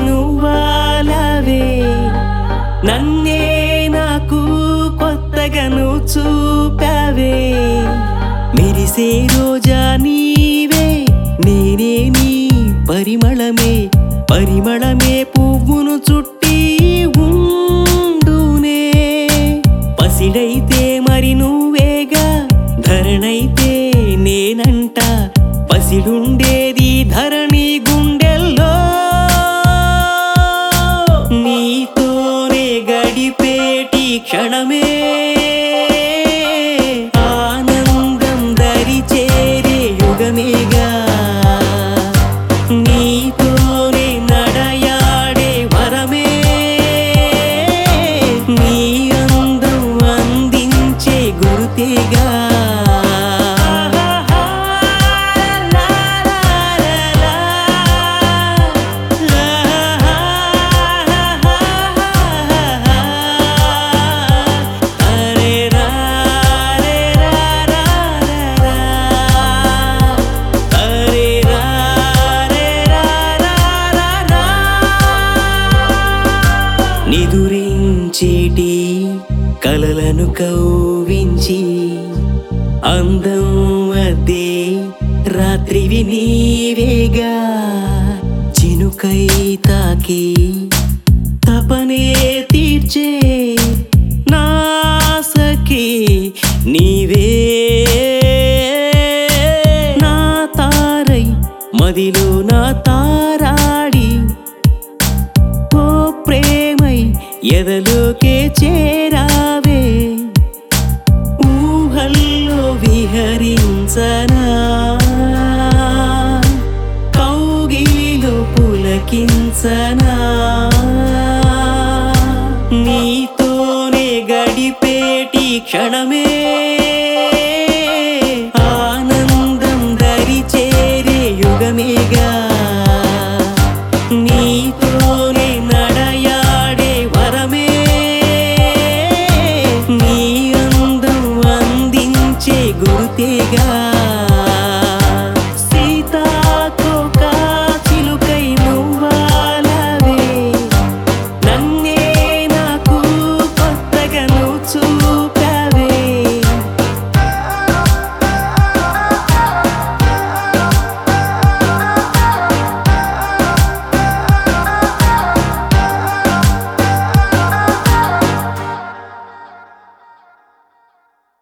నువ్వాలవే నన్నే నాకు కొత్తగా నువ్వు చూపావే మెరిసే రోజా నీవే నేనే నీ పరిమళమే పరిమళమే పువ్వును చుట్టి ఉండునే పసిడైతే మరి నువ్వేగా ధరణైతే నేనంట పసిడుండేది ధరణి గుండెల్లో నీతోనే గడిపేటి క్షణమే ఆనందం దరి చేరే యుగమేగా నీతోనే నడయాడే వరమే నీ అందం అందించే గురుతేగా నిదురించేటి కలలను కవ్వించి అందం అద్దే రాత్రివి నీవేగా చినుకై తాకి తపనే తీర్చే నాసకి నీవే నా తారై మదిలో నా తారాడి ఓ ప్రేమై ఎదలోకే చేరావే ఊహల్లో విహరించనా కౌగిలిలో పులకించనా నీతోనే గడిపేటి క్షణమే ఆనందం దరి చేరే యుగమేగా నీతో